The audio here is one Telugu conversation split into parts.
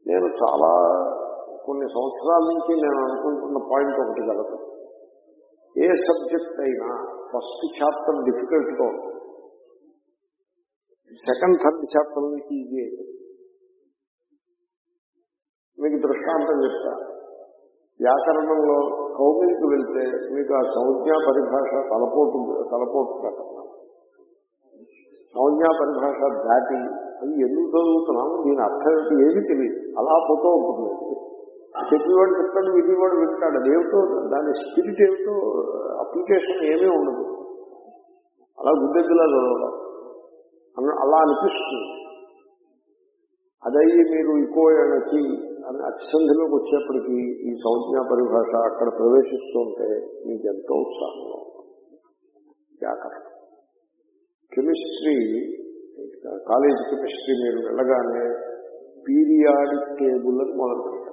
నేను చాలా కొన్ని సంవత్సరాల నుంచి నేను అనుకుంటున్న పాయింట్ ఒకటి కలదు ఏ సబ్జెక్ట్ అయినా ఫస్ట్ చాప్టర్ డిఫికల్ట్గా ఉంటుంది సెకండ్ థర్డ్ చాప్టర్ నుంచి ఈజీ అయిపోతుంది మీకు దృష్టాంతం చెప్తా వ్యాకరణంలో కౌమిలికి వెళ్తే మీకు ఆ సంజ్ఞా పరిభాష తలపోటు తలపోటు ప్రకటన సంజ్ఞా పరిభాష దాటి అది ఎందుకు చదువుతున్నాము దీని అర్థం ఏంటి ఏమీ తెలియదు అలా పోతూ ఉంటుంది అది చెప్పేవాడు చెప్తాడు విధివాడు వింటాడు అదేమిటో దాని స్పిరిట్ ఏమిటో అప్లికేషన్ ఏమీ ఉండదు అలా గుద్దెద్దులా చదవడం అన్న- అలా అనిపిస్తుంది అదయ్యి మీరు ఇకో ఎనచి అని అతిసంధిలోకి వచ్చేప్పటికీ ఈ సంజ్ఞా పరిభాష అక్కడ ప్రవేశిస్తుంటే మీకు ఎంతో ఉత్సాహంగా ఉంటుంది వ్యాకరణం కెమిస్ట్రీ కాలేజ్ కెమిస్ట్రీ మీరు వెళ్ళగానే పీరియాడిక్ టేబుల్ అని మొదలు పెట్టారు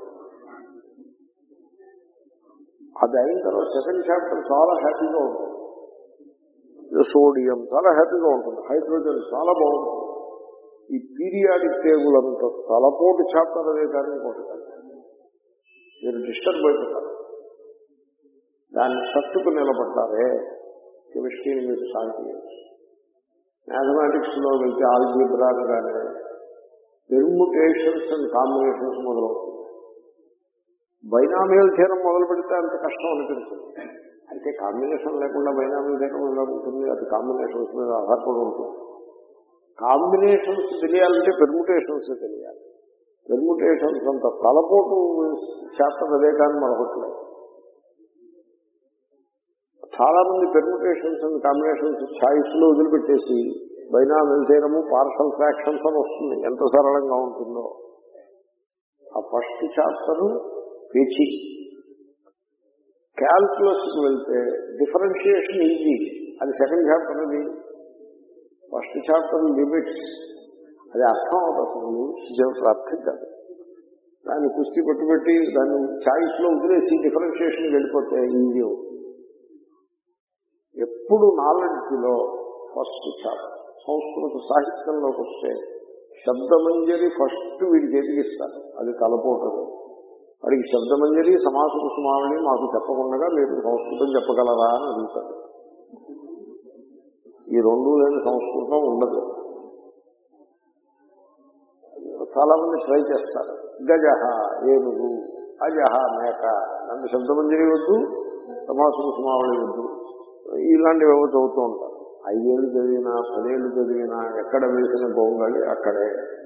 అది అయిన తర్వాత సెకండ్ చాప్టర్ చాలా హ్యాపీగా ఉంటుంది సోడియం చాలా హ్యాపీగా ఉంటుంది హైడ్రోజన్ చాలా బాగుంటుంది ఈ పీరియాడిక్ టేబుల్ అంత తలపోటు చాప్టర్ అదే కానీ ఇంకోటి కాదు మీరు డిస్టర్బ్ అయిపోతారు దాన్ని తట్టుకు నిలబడ్డారే కెమిస్ట్రీని మీరు సాధించవచ్చు మ్యాథమెటిక్స్ లో వెళ్తే ఆల్జీబ్రా అనగానే పెర్ముటేషన్స్ అండ్ కాంబినేషన్స్ మొదలవుతుంది బైనామియల్ థీరం మొదలు పెడితే అంత కష్టం అనిపించింది అయితే కాంబినేషన్ లేకుండా బైనామియల్ థీరం ఎలా ఉంటుంది అది కాంబినేషన్స్ మీద ఆధారపడి ఉంటుంది కాంబినేషన్స్ తెలియాలంటే పెర్ముటేషన్స్ తెలియాలి పెర్ముటేషన్స్ అంత తలపోటు చాప్టర్ అదే కానీ మరొకట్లేదు చాలా మంది పెర్ముటేషన్స్ అండ్ కాంబినేషన్స్ ఛాయిస్ లో వదిలిపెట్టేసి బైనామిల్ థీరము పార్షల్ ఫ్రాక్షన్స్ అని వస్తుంది ఎంత సరళంగా ఉంటుందో ఆ ఫస్ట్ చాప్టర్ పేచి క్యాల్కులస్ కి వెళ్తే డిఫరెన్షియేషన్ ఈజీ అది సెకండ్ చాప్టర్ అది ఫస్ట్ చాప్టర్ లిమిట్స్ అది అర్థం అవుతుంది అసలు లిమిట్స్ చెప్తారు అర్థం కాదు దాన్ని కుస్తీ పట్టుబెట్టి దాన్ని ఛాయిస్ లో వదిలేసి డిఫరెన్షియేషన్ వెళ్ళిపోతే ఈజీ అవుతుంది ఎప్పుడు నాలెడ్జ్ లో ఫస్ట్ చాప్టర్ సంస్కృత సాహిత్యంలోకి వస్తే శబ్దమంజరి ఫస్ట్ వీడికి ఎదిగిస్తారు అది తలపోటది వాడికి శబ్దమంజరి సమాస కుసుమావళి మాకు చెప్పకుండా మీరు సంస్కృతం చెప్పగలరా అని అడుగుతారు ఈ రెండు లేని సంస్కృతం ఉండదు చాలా మంది ట్రై చేస్తారు గజహ ఏనుగు అజహ మేక నన్ను శబ్దమంజరి వద్దు సమాస కుసుమావళి వద్దు ఇలాంటివి ఏవో చదువుతూ ఉంటారు ఐదేళ్ళు చదివినా పదేళ్ళు చదివినా ఎక్కడ వేసిన గోంగళి అక్కడే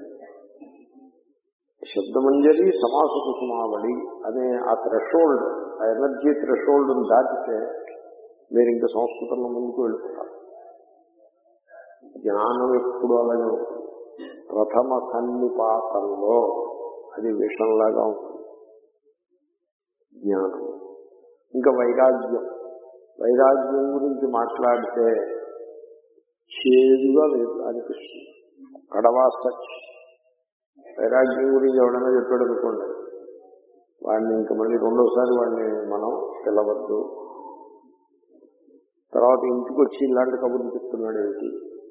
శబ్దమంజరి సమాస కుసుమావళి అనే ఆ థ్రెషోల్డ్ ఆ ఎనర్జీ థ్రెషోల్డ్ దాటితే మీరు ఇంకా సంస్కృతంలో ముందుకు వెళ్ళిపోతారు జ్ఞానం ఎప్పుడు అలాగే ఉంటుంది ప్రథమ సన్నిపాతంలో అది విషంలాగా ఉంటుంది జ్ఞానం ఇంకా వైరాగ్యం వైరాగ్యం గురించి మాట్లాడితే చేదుగా లేదు అనిపిస్తుంది కడవా సచ్ వైరాగ్యం గురించి ఎవడైనా చెప్పాడు అనుకోండి వాడిని ఇంకా మళ్ళీ రెండోసారి వాడిని మనం పిలవద్దు తర్వాత ఇంటికి వచ్చి ఇలాంటి కబుర్లు చెప్తున్నాడు ఏమిటి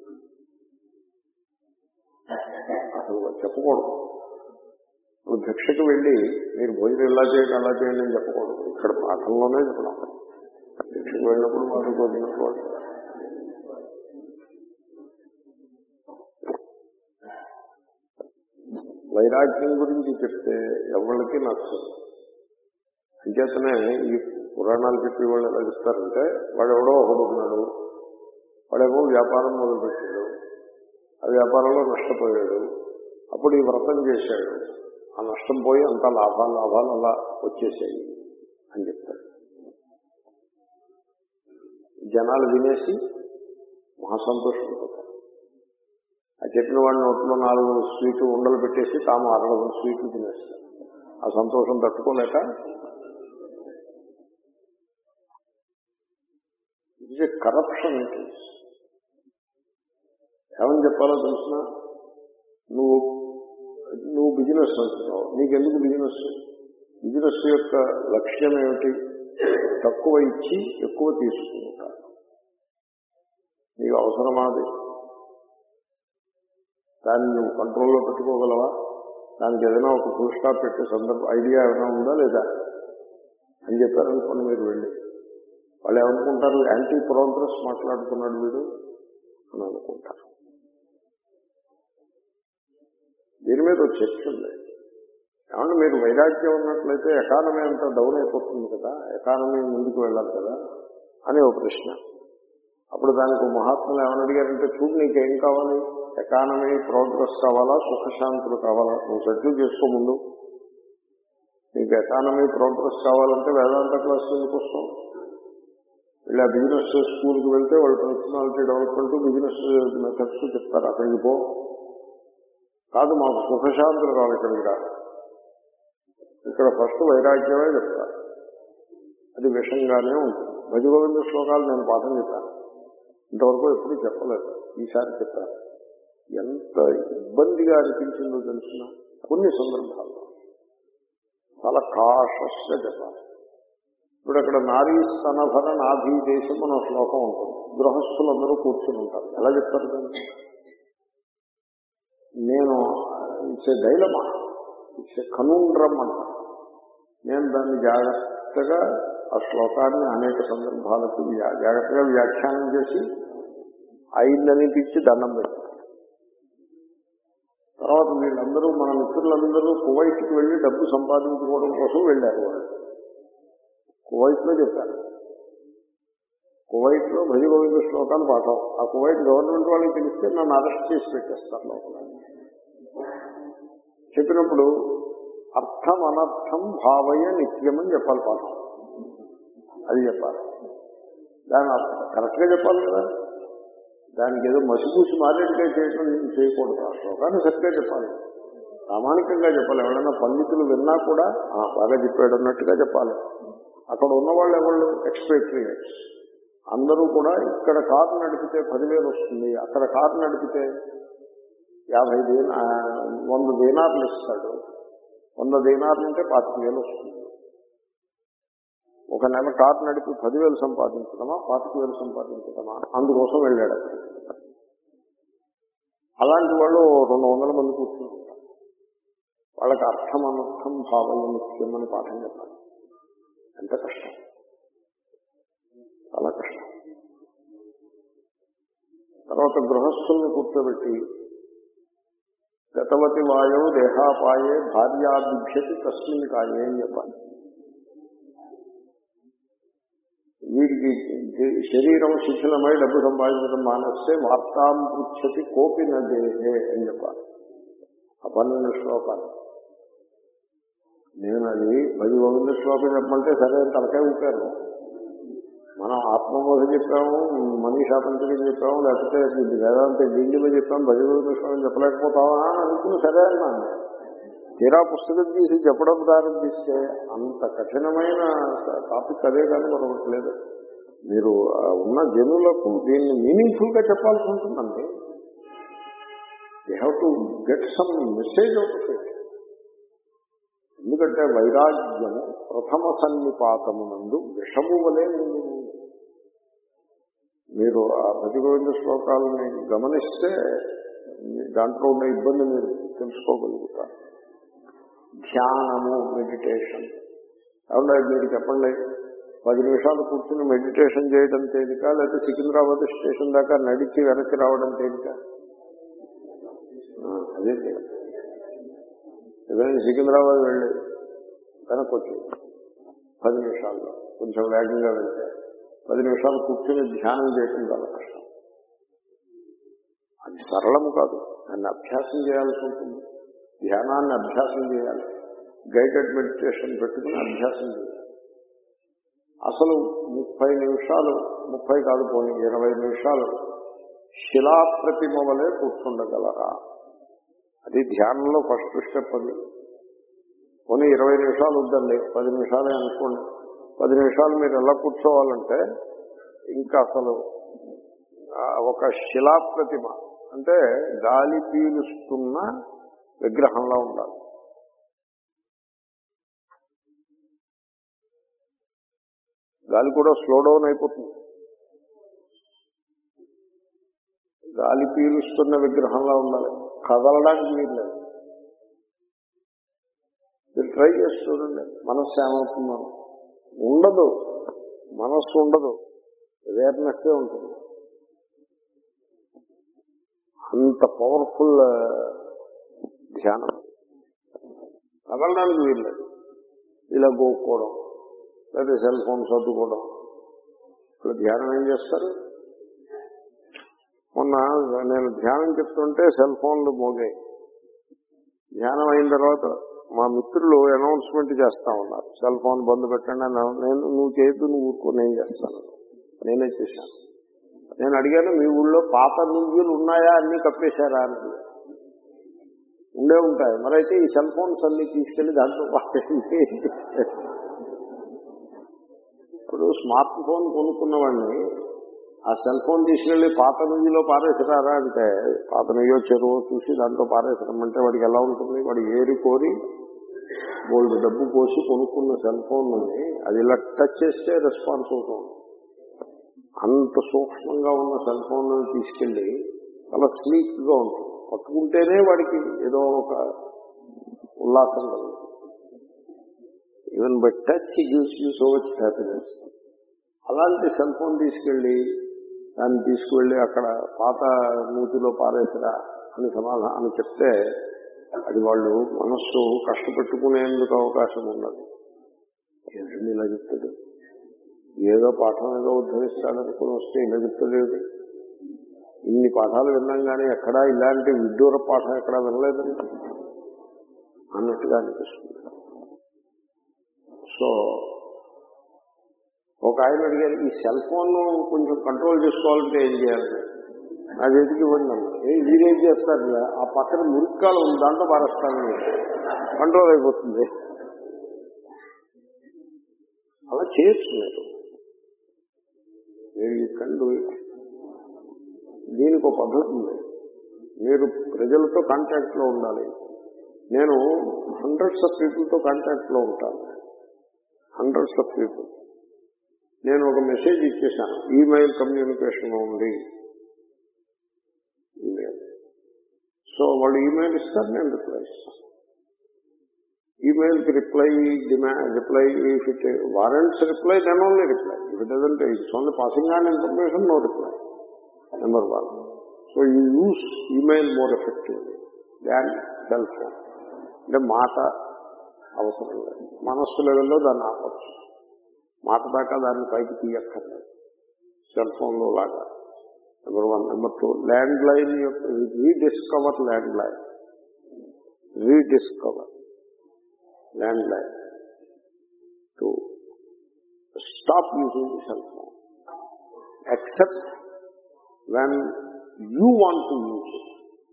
అసలు చెప్పకూడదు ఇప్పుడు భిక్షకు వెళ్ళి మీరు భోజనం ఇలా చేయండి అలా చేయండి అని చెప్పకూడదు ఇక్కడ పాఠంలోనే చెప్పడం భిక్షకు వెళ్ళినప్పుడు మాకు భోజనం వైరాగ్యం గురించి చెప్తే ఎవరికి నచ్చదు అంచేతనే ఈ పురాణాలు చెప్పి వాళ్ళు ఎలా చెప్తారంటే వాడెవడో ఒకడున్నాడు వాడేమో వ్యాపారం మొదలుపెట్టాడు ఆ వ్యాపారంలో నష్టపోయాడు అప్పుడు ఈ వ్రతం చేశాడు ఆ నష్టం పోయి అంత లాభాలు లాభాలు అలా వచ్చేసాయి అని చెప్తాడు జనాలు వినేసి మహాసంతోషపడతారు ఆ చెప్పిన వాడి నోట్లో నాలుగు స్వీట్లు ఉండలు పెట్టేసి తాము అరవై స్వీట్లు తినేస్తారు ఆ సంతోషం తట్టుకోలేక ఇది కరప్షన్ ఏమని చెప్పాలో తెలిసిన నువ్వు నువ్వు బిజినెస్ అంటున్నావు నీకెందుకు బిజినెస్ బిజినెస్ యొక్క లక్ష్యం ఏమిటి తక్కువ ఇచ్చి ఎక్కువ తీసుకుంటాను నీకు అవసరమా అది దాన్ని నువ్వు కంట్రోల్లో పెట్టుకోగలవా దానికి ఏదైనా ఒక ఫుల్ స్టాప్ పెట్టే సందర్భం ఐడియా ఏమైనా ఉందా లేదా అని చెప్పారనుకోండి మీరు వెళ్ళి వాళ్ళు ఏమనుకుంటారు యాంటీ ప్రోగ్రెస్ మాట్లాడుతున్నాడు వీడు అని అనుకుంటారు దీని మీద ఒక చర్చ ఉంది ఏమన్నా మీరు వైరాగ్యం ఉన్నట్లయితే ఎకానమీ అంతా డౌన్ అయిపోతుంది కదా ఎకానమీ ముందుకు వెళ్ళాలి కదా అని ఒక ప్రశ్న అప్పుడు దానికి మహాత్ములు ఏమని అడిగారంటే చూడు నీకేం కావాలి ఎకానమీ ప్రోగ్రెస్ కావాలా సుఖశాంతులు కావాలా నువ్వు సెటిల్ చేసుకో ముందు నీకు ఎకానమీ ప్రోగ్రెస్ కావాలంటే వేదాంత క్లాస్ ఎందుకు వస్తాం ఇలా బిజినెస్ స్కూల్కి వెళ్తే వాళ్ళు పర్సనాలిటీ డెవలప్మెంట్ బిజినెస్ మెథడ్స్ చెప్తారు అక్కడికి పో కాదు మాకు సుఖశాంతులు కావాలి ఇక్కడికి రా ఇక్కడ ఫస్ట్ వైరాగ్యమే చెప్తారు అది విషంగానే ఉంటుంది భజగోవింద శ్లోకాలు నేను పాఠం చెప్పాను ఇంతవరకు ఎప్పుడు చెప్పలేదు ఈసారి చెప్పాను ఎంత ఇబ్బందిగా అనిపించిందో తెలిసిన కొన్ని సందర్భాల్లో చాలా కాషస్గా చెప్పాలి ఇప్పుడు అక్కడ నారీ స్తనభర నాభీ దేశం అనే శ్లోకం ఉంటుంది గృహస్థులందరూ కూర్చుని ఉంటారు ఎలా చెప్తారు దాన్ని నేను it's a dilemma it's a conundrum అంటారు నేను దాన్ని జాగ్రత్తగా ఆ శ్లోకాన్ని అనేక సందర్భాలకు వ్యా- జాగ్రత్తగా వ్యాఖ్యానం చేసి అయిందనిపించి దండం పెట్టాను తర్వాత వీళ్ళందరూ మన మిత్రులందరూ కువైట్కి వెళ్ళి డబ్బు సంపాదించుకోవడం కోసం వెళ్ళారు వాళ్ళు కువైట్లో చెప్పారు కువైట్లో భజగోవింద శ్లోకాలు పాఠం ఆ కువైట్ గవర్నమెంట్ వాళ్ళకి తెలిస్తే నన్ను అరెస్ట్ చేసి పెట్టేస్తారు లోపల చెప్పినప్పుడు అర్థం అనర్థం భావయ నిత్యం అని చెప్పాలి పాఠం అది చెప్పాలి దాని అర్థం కరెక్ట్గా చెప్పాలి కదా దానికి ఏదో మసిపూసి మారేట్టుగా చేయటం చేయకూడదు ఆ శ్లోకాన్ని సరిగ్గా చెప్పాలి ప్రామాణికంగా చెప్పాలి ఎవరైనా పండితులు విన్నా కూడా "ఆ, బాగా చెప్పాడు అన్నట్టుగా చెప్పాలి అక్కడ ఉన్న వాళ్ళు ఎవరు ఎక్స్పేట్రియేట్స్ అందరూ కూడా ఇక్కడ కారు నడిపితే పదివేలు వస్తుంది అక్కడ కారు నడిపితే యాభై దీన ఆ, వంద దీనార్లు ఇస్తాడు వంద దీనార్లు అంటే పాతిక వేలు వస్తుంది ఒక నెల కారు నడిపి పదివేలు సంపాదించడమా పాతిక వేలు సంపాదించడమా అందుకోసం వెళ్ళాడు అక్కడికి. అలాంటి వాళ్ళు రెండు వందల మంది కూర్చుని ఉంటారు వాళ్ళకి అర్థం అనర్థం భావం నిత్యం అని పాఠం చెప్పాలి ఎంత కష్టం చాలా కష్టం తర్వాత గృహస్థుల్ని కూర్చోబెట్టి గతవతి వాయవు దేహాపాయే భార్యాభిభ్యతి తస్మిన్ కాయే అని చెప్పాలి వీడికి శరీరం శిథిలమై డబ్బు సంపాదించడం మానేస్తే వార్తాం పృచ్చతి కోపి నదేహే అని చెప్పాలి ఆ పన్నెండు శ్లోకాలు నేను అది పది గోవింద శ్లోకం చెప్పమంటే సరే అని తలకాయ ఊపాను మనం ఆత్మబోధ చెప్పాము మనీషా పంచకం చెప్పాము లేకపోతే ఇది వేదాంత డిండిలో చెప్పాము పది గోవింద శ్లోకం చెప్పలేకపోతావా అని అనుకుని సరే అన్నాను తీరా పుస్తకం తీసి చెప్పడం ప్రారంభిస్తే అంత కఠినమైన టాపిక్ అదే కానీ మరొకటి లేదు మీరు ఆ ఉన్న జనులకు దీన్ని మీనింగ్ఫుల్ గా చెప్పాల్సి ఉంటుందండి they have to get some message out of it ఎందుకంటే వైరాగ్యము ప్రథమ సన్నిపాతమునందు విషము వలె ఉంది మీరు ఆ భజగోవింద శ్లోకాలని గమనిస్తే దాంట్లో ఉన్న ఇబ్బంది మీరు తెలుసుకోగలుగుతారు ధ్యానము మెడిటేషన్ అవునా మీరు చెప్పండి పది నిమిషాలు కూర్చుని మెడిటేషన్ చేయడం తేలిక లేకపోతే సికింద్రాబాద్ స్టేషన్ దాకా నడిచి వెనక్కి రావడం తేలిక ఆ, అదే తేలిక ఏదైనా సికింద్రాబాద్ వెళ్ళి వెనక్కి వచ్చి పది నిమిషాల్లో కొంచెం వేగంగా వెళ్తే పది నిమిషాలు కూర్చుని ధ్యానం చేయడం చాలా కష్టం అది సరళము కాదు దాన్ని అభ్యాసం చేయాల్సి ఉంటుంది ధ్యానాన్ని అభ్యాసం చేయాలి గైడెడ్ మెడిటేషన్ పెట్టుకుని అభ్యాసం చేయాలి అసలు ముప్పై నిమిషాలు ముప్పై కాదు పోనీ ఇరవై నిమిషాలు శిలాప్రతిమ వలె కూర్చుండగలరా అది ధ్యానంలో ఫస్ట్ స్టెప్ అది పోనీ ఇరవై నిమిషాలు వద్దండి పది నిమిషాలే అనుకోండి పది నిమిషాలు మీరు ఎలా కూర్చోవాలంటే ఇంకా అసలు ఆ, ఒక శిలాప్రతిమ అంటే గాలి పీలుస్తున్న విగ్రహంలా ఉండాలి గాలి కూడా స్లో డౌన్ అయిపోతుంది గాలి పీలుస్తున్న విగ్రహంలా ఉండాలి కదలడానికి వీల్లేదు ట్రై చేసి చూడండి మనస్సు ఏమవుతుందో ఉండదు మనస్సు ఉండదు అవేర్నెస్ ఉంటుంది అంత పవర్ఫుల్ ధ్యానం కదలడానికి వీల్లేదు ఇలా గోక్కోవడం లేదా సెల్ ఫోన్ సర్దుకోవడం ఇప్పుడు ధ్యానం ఏం చేస్తారు మొన్న నేను ధ్యానం చెప్తుంటే సెల్ ఫోన్లు మోగాయి ధ్యానం అయిన తర్వాత మా మిత్రులు అనౌన్స్మెంట్ చేస్తా ఉన్నారు సెల్ ఫోన్ బంద్ పెట్టండి అని నేను నువ్వు చేయొద్దు నువ్వు ఊరుకో నేను చేస్తాను నేనే చేశాను నేను అడిగాను మీ ఊళ్ళో పాత నువ్వులు ఉన్నాయా అన్ని కప్పేశారా అని ఉండే ఉంటాయి మరైతే ఈ సెల్ ఫోన్స్ అన్ని తీసుకెళ్లి దాంట్లో పాటేసి ఇప్పుడు స్మార్ట్ ఫోన్ కొనుక్కున్న వాడిని ఆ సెల్ ఫోన్ తీసుకెళ్లి పాత నుయ్యిలో పారేసిరారా అంటే పాత నుయ్యో చెరువు చూసి దాంట్లో పారేసరమంటే వాడికి ఎలా ఉంటుంది వాడు ఏరి కోరి బోల్డ్ డబ్బు పోసి కొనుక్కున్న సెల్ ఫోన్ అది ఇలా టచ్ చేస్తే రెస్పాన్స్ అవుతుంది అంత సూక్ష్మంగా ఉన్న సెల్ ఫోన్ తీసుకెళ్లి చాలా స్లీక్ గా ఉంటుంది పట్టుకుంటేనే వాడికి ఏదో ఒక ఉల్లాసం కలుగుతుంది even by touch gives you so much happiness అలాంటి సెల్ ఫోన్ తీసుకెళ్లి దాన్ని తీసుకువెళ్ళి అక్కడ పాత మూతిలో పారేసిరా అని సమాధానం అని చెప్తే అది వాళ్ళు మనస్సు కష్టపెట్టుకునేందుకు అవకాశం ఉన్నది ఏంటండి ఇలా చెప్తాడు ఏదో పాఠం ఏదో ఉద్ధరిస్తాడనుకుని వస్తే ఇలా చెప్తలేదు ఇన్ని పాఠాలు విన్నాం కానీ ఎక్కడా ఇలాంటి విడ్డూర పాఠం ఎక్కడా వినలేదండి అన్నట్టుగా అనిపిస్తుంది సో ఒక ఆయన అడిగారు ఈ సెల్ ఫోన్ కొంచెం కంట్రోల్ చేసుకోవాలంటే ఏం చేయాలి నా చేతికి ఇవ్వండి అన్న ఏ వీరేం చేస్తారు ఆ పక్కన మురికాలు ఉంది దాంట్లో పారేస్తాను కంట్రోల్ అయిపోతుంది అలా చేయొచ్చు మీరు మీరు యూ కెన్ డూ ఇట్ దీనికి ఒక పద్ధతి ఉంది మీరు ప్రజలతో కాంటాక్ట్ లో ఉండాలి నేను హండ్రెడ్స్ ఆఫ్ పీపుల్తో కాంటాక్ట్ లో ఉంటాను హండ్రెడ్స్ ఆఫ్ పీపుల్ నేను ఒక మెసేజ్ ఇచ్చేసాను ఈమెయిల్ కమ్యూనికేషన్ ఉంది ఈమెయిల్ సో వాళ్ళు ఈమెయిల్ ఇస్తారు నేను రిప్లై ఇస్తాను ఈమెయిల్ కి reply demand reply if it warrants reply then only reply if it doesn't it's only passing on information no reply number one so you use email more effectively than cell phone అంటే మాట అవసరం లేదు మనస్సు లెవెల్లో దాన్ని ఆపచ్చు మాట దాకా దాన్ని పైకి తీయక్కర్లేదు సెల్ ఫోన్లో లాగా number one number two land line యొక్క rediscover land line rediscover land line to stop using the cell phone except when you want to use it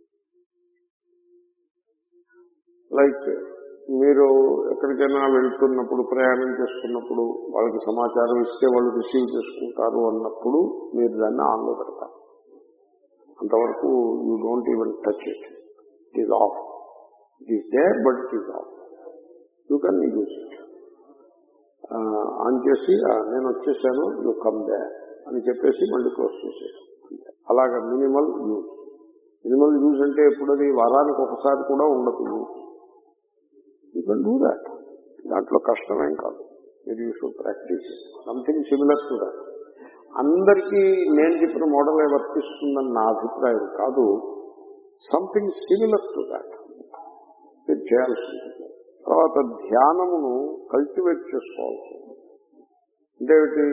like మీరు ఎక్కడికైనా వెళ్తున్నప్పుడు ప్రయాణం చేస్తున్నప్పుడు వాళ్ళకి సమాచారం ఇస్తే వాళ్ళు రిసీవ్ చేసుకుంటారు అన్నప్పుడు మీరు దాన్ని ఆన్లో పెడతారు అంతవరకు you don't even touch it it is off it is there but it is off you can use it on చేసి "ఆ, నేను వచ్చేసాను యూ కమ్ దే అని చెప్పేసి మళ్ళీ క్లోజ్ చేసేయడం అంతే. అలాగా మినిమల్ యూజ్ మినిమల్ యూజ్ అంటే ఎప్పుడు అది వారానికి ఒకసారి కూడా ఉండదు use you can do that దాంట్లో కష్టమేం కాదు మీరు you should practise something similar to that అందరికీ నేను చెప్పిన మోడలే వర్తిస్తుందని నా అభిప్రాయం కాదు సంథింగ్ సిమిలర్ టు దాట్ మీరు చేయాల్సి ఉంటుంది తర్వాత ధ్యానమును కల్టివేట్ చేసుకోవాల్సి ఉంటుంది అంటే ఏమిటి?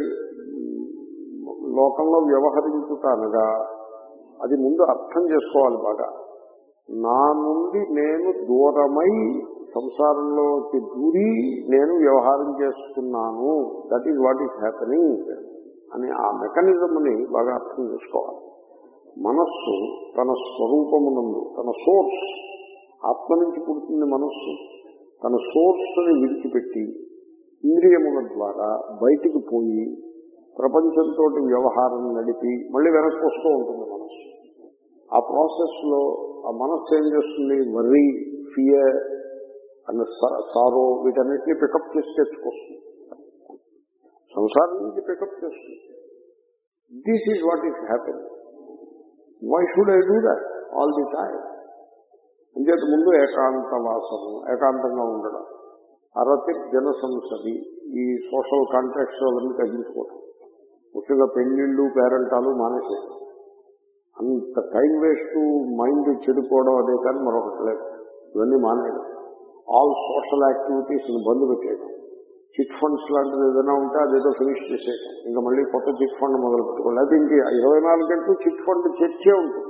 లోకంలో వ్యవహరించుట అనగా అది ముందు అర్థం చేసుకోవాలి బాగా నా నుండి నేను దూరమై సంసారంలోకి దూరి నేను వ్యవహారం చేస్తున్నాను that is what is happening అని ఆ మెకానిజంని బాగా అర్థం చేసుకోవాలి మనస్సు తన స్వరూపమునందు తన సోర్స్ ఆత్మ నుంచి పుడుతుంది మనస్సు తన సోర్స్ని విడిచిపెట్టి ఇంద్రియముల ద్వారా బయటికి పోయి ప్రపంచంతో వ్యవహారం నడిపి మళ్ళీ వెనక్కి వస్తూ ఉంటుంది మనస్సు ఆ ప్రాసెస్ లో ఆ మనస్సు ఏం చేస్తుంది వర్రీ ఫియర్ అండ్ సారో వీటన్నిటిని పికప్ చేసి తెచ్చుకొస్తుంది సంసారం నుంచి పికప్ చేస్తుంది this is what is happen why should I do that all the time అంచేత ముందు ఏకాంత వాసము ఏకాంతంగా ఉండడం అరతి జనసంసది ఈ సోషల్ కాంటాక్ట్స్ అవన్నీ తగ్గించుకోవడం ముఖ్యంగా పెళ్లిళ్ళు పేరెంటాలు మానేసేయడం అంత టైం వేస్ట్ మైండ్ చెడిపోవడం అదే కానీ మరొకటి లేదు ఇవన్నీ మానేయడం ఆల్ సోషల్ యాక్టివిటీస్ బంద్ పెట్టేయడం చిట్ ఫండ్స్ లాంటిది ఏదైనా ఉంటే అదేదో ఫినిష్ చేసేయడం ఇంకా మళ్ళీ కొత్త చిట్ ఫండ్ మొదలు పెట్టుకోవాలి అది ఇంక ఇరవై నాలుగు గంటలు చిట్ ఫండ్ చర్చే ఉంటుంది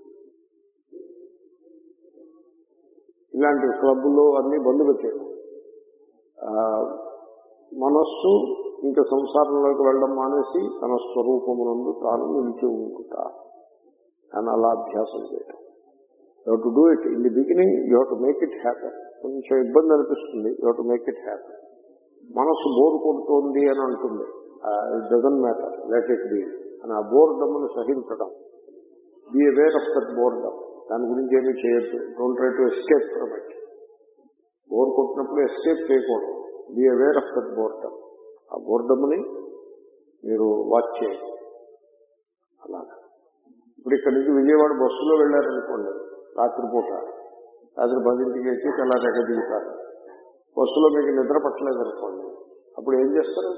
ఇలాంటి క్లబ్బులు అన్ని బంద్ పెట్టేయడం ఆ, మనస్సు ఇంకా సంసారంలోకి వెళ్ళడం మానేసి తన స్వరూపమునందు తాను నిలిచి ఉంటుట అని అలా అభ్యాసం చేయడం you to do it in the beginning you have to make it happen కొంచెం ఇబ్బంది అనిపిస్తుంది you have to make it happen మనసు బోర్ కొడుతోంది అని అంటుంది it doesn't matter let it be అని ఆ బోర్డమ్ను సహించడం be aware of that boredom దాని గురించి ఏమీ చేయొద్దు don't try to escape from it bore కొట్టినప్పుడు ఎస్కేప్ చేయకూడదు be aware of that boredom ఆ బోర్డమ్ని మీరు వాచ్ చేయండి అలాగా ఇప్పుడు ఇక్కడ నుంచి విజయవాడ బస్సులో వెళ్ళారనుకోండి రాత్రిపూట రాత్రి పదింటికి ఎక్కి తెల్లారెక్క దిగుతారు బస్సులో మీకు నిద్ర పట్టలేదు అనుకోండి అప్పుడు ఏం చేస్తారు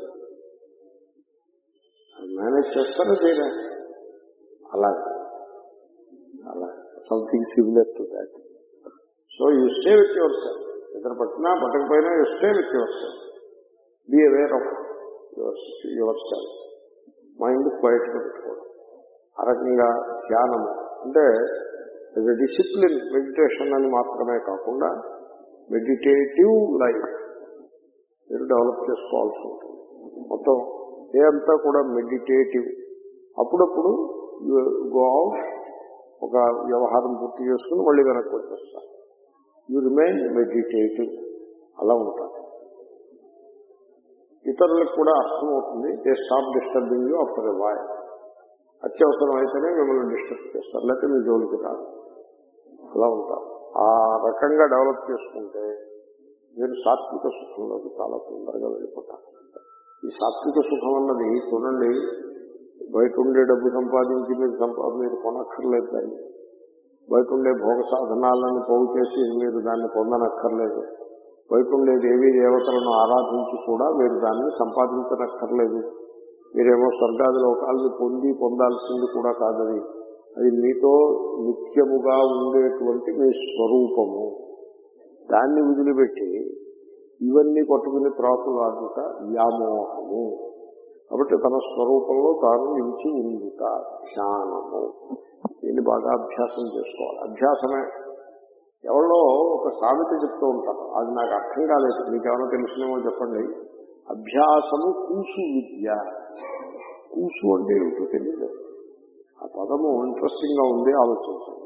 మేనేజ్ చేస్తారా చేయరా అలాగే అలాగే something similar to that so you stay with yourself నిద్ర పట్టినా పట్టకపోయినా you stay with yourself be aware of your yourself mind క్వైట్గా పెట్టుకోవడం ఆ రకంగా ధ్యానము అంటే డిసిప్లిన్ మెడిటేషన్ అని మాత్రమే కాకుండా మెడిటేటివ్ లైఫ్ మీరు డెవలప్ చేసుకోవాల్సి ఉంటుంది మొత్తం డే అంతా కూడా మెడిటేటివ్ అప్పుడప్పుడు గో అవుట్ ఒక వ్యవహారం పూర్తి చేసుకుని మళ్ళీ వెనక్కి వచ్చేస్తారు యూ రిమైన్ మెడిటేటివ్ అలా ఉంటారు ఇతరులకు కూడా అర్థమవుతుంది they stop disturbing you after a while అత్యవసరం అయితేనే మిమ్మల్ని డిస్టర్బ్ చేస్తారు లేకపోతే మీ జోలికి రాదు అలా ఉంటారు ఆ రకంగా డెవలప్ చేసుకుంటే మీరు సాత్విక సుఖంలోకి చాలా తొందరగా వెళ్ళిపోతారు ఈ సాత్విక సుఖం అన్నది చూడండి బయట ఉండే డబ్బు సంపాదించి మీరు సంపా మీరు కొనక్కర్లేదు దాన్ని బయట ఉండే భోగ సాధనాలను పోగు చేసి మీరు దాన్ని పొందనక్కర్లేదు బయట ఉండే దేవీ దేవతలను ఆరాధించి కూడా మీరు దాన్ని సంపాదించనక్కర్లేదు మీరేమో స్వర్గాది లోకాలను పొంది పొందాల్సింది కూడా కాదది అది మీతో నిత్యముగా ఉండేటువంటి మీ స్వరూపము దాన్ని వదిలిపెట్టి ఇవన్నీ పట్టుకుని ప్రాకులు ఆడుట వ్యామోహము కాబట్టి తన స్వరూపంలో తాను నిలిచి ఉండుట ధ్యానము దీన్ని బాగా అభ్యాసం చేసుకోవాలి అభ్యాసమే ఎవరో ఒక సామెత చెప్తూ ఉంటారు అది నాకు అర్థం కాలేదు మీకేమైనా తెలిసినేమో చెప్పండి అభ్యాసము కూసు విద్య కూసు అంటే ఏమిటో తెలియదు ఆ పదము ఇంట్రెస్టింగ్ గా ఉంది ఆలోచించండి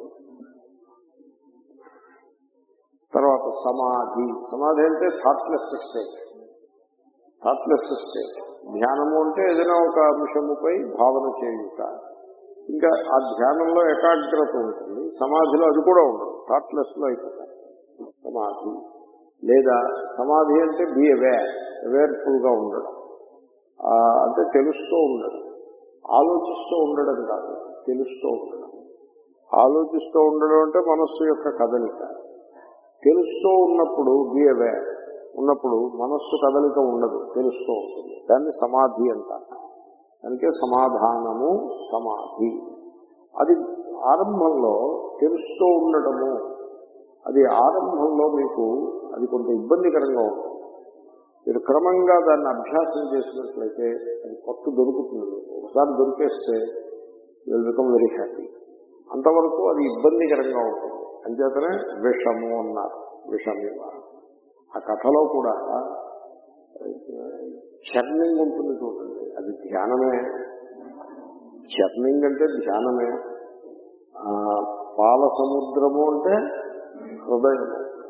తర్వాత సమాధి సమాధి అంటే థాట్లెస్ స్టేట్ థాట్లెస్ స్టేట్ ధ్యానము అంటే ఏదైనా ఒక అంశముపై భావన చేయుట ఇంకా ఆ ధ్యానంలో ఏకాగ్రత ఉంటుంది సమాధిలో అది కూడా ఉండదు థాట్లెస్ లో అయిపోతారు సమాధి లేదా సమాధి అంటే బి అవేర్ అవేర్ఫుల్ గా ఉండడం ఆ, అంటే తెలుస్తూ ఉండడం ఆలోచిస్తూ ఉండడం కాదు తెలుస్తూ ఉండడం ఆలోచిస్తూ ఉండడం అంటే మనస్సు యొక్క కదలిక తెలుస్తూ ఉన్నప్పుడు బి అవేర్ ఉన్నప్పుడు మనస్సు కదలిక ఉండదు తెలుస్తూ ఉంటుంది దాన్ని సమాధి అంటారు అందుకే సమాధానము సమాధి అది ఆరంభంలో తెలుస్తూ ఉండడము అది ఆరంభంలో మీకు అది కొంత ఇబ్బందికరంగా ఉంటుంది మీరు క్రమంగా దాన్ని అభ్యాసం చేసినట్లయితే అది కొత్త దొరుకుతుంది మీకు. ఒకసారి దొరికేస్తే విల్ బికమ్ వెరీ హ్యాపీ అంతవరకు అది ఇబ్బందికరంగా ఉంటుంది అంచేతనే విషము అన్నారు విషమివ ఆ కథలో కూడా చర్నింగ్ ఉంటుంది చూడండి అది ధ్యానమే చర్నింగ్ అంటే ధ్యానమే ఆ, పాల సముద్రము అంటే హృదయం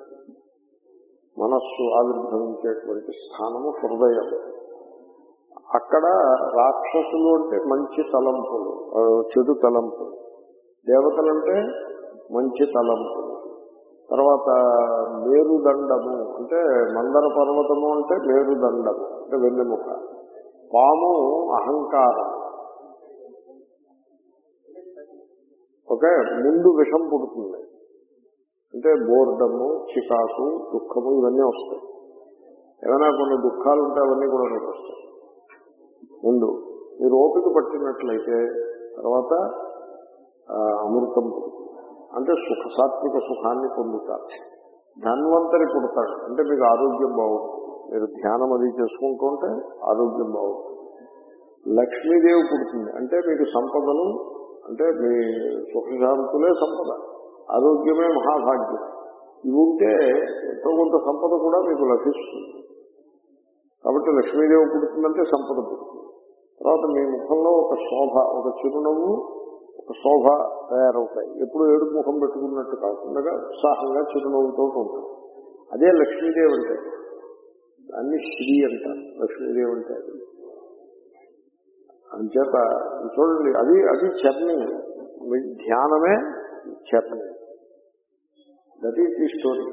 మనస్సు ఆవిర్భవించేటువంటి స్థానము హృదయం అక్కడ రాక్షసులు అంటే మంచి తలంపులు ఆ, చెడు తలంపులు దేవతలంటే మంచి తలంపులు తర్వాత మేరుదండము అంటే మందర పర్వతము అంటే మేరుదండము అంటే వెన్నెముక పాము అహంకారం ఓకే ముందు విషం పుడుతుంది అంటే బోర్డము చికాకు దుఃఖము ఇవన్నీ వస్తాయి ఏమైనా కొన్ని దుఃఖాలు ఉంటే అవన్నీ కూడా మీకు వస్తాయి ముందు మీరు ఓపిక పట్టినట్లయితే తర్వాత ఆ, అమృతం పుడుతుంది. అంటే సుఖ సాత్విక సుఖాన్ని పొందుతారు ధన్వంతరి పుడతాడు అంటే మీకు ఆరోగ్యం బాగుంటుంది మీరు ధ్యానం అది చేసుకుంటూ ఉంటే ఆరోగ్యం బాగుంటుంది లక్ష్మీదేవి పుడుతుంది అంటే మీకు సంపదలు అంటే మీ సుఖశాంతులే సంపద ఆరోగ్యమే మహాభాగ్యం ఇవి ఉంటే ఎంతో కొంత సంపద కూడా మీకు లభిస్తుంది కాబట్టి లక్ష్మీదేవి పుడుతుందంటే సంపద పుడుతుంది తర్వాత మీ ముఖంలో ఒక శోభ ఒక చిరునవ్వు ఒక శోభ తయారవుతాయి ఎప్పుడు ఏడుపు ముఖం పెట్టుకున్నట్టు కాకుండా ఉత్సాహంగా చిరునవ్వుతో ఉంటాం అదే లక్ష్మీదేవి అంటే దాన్ని శ్రీ అంటారు లక్ష్మీదేవి అంటే అది అంచేత చూడండి అది అది చర్నింగ్ మీ ధ్యానమే churning that is the story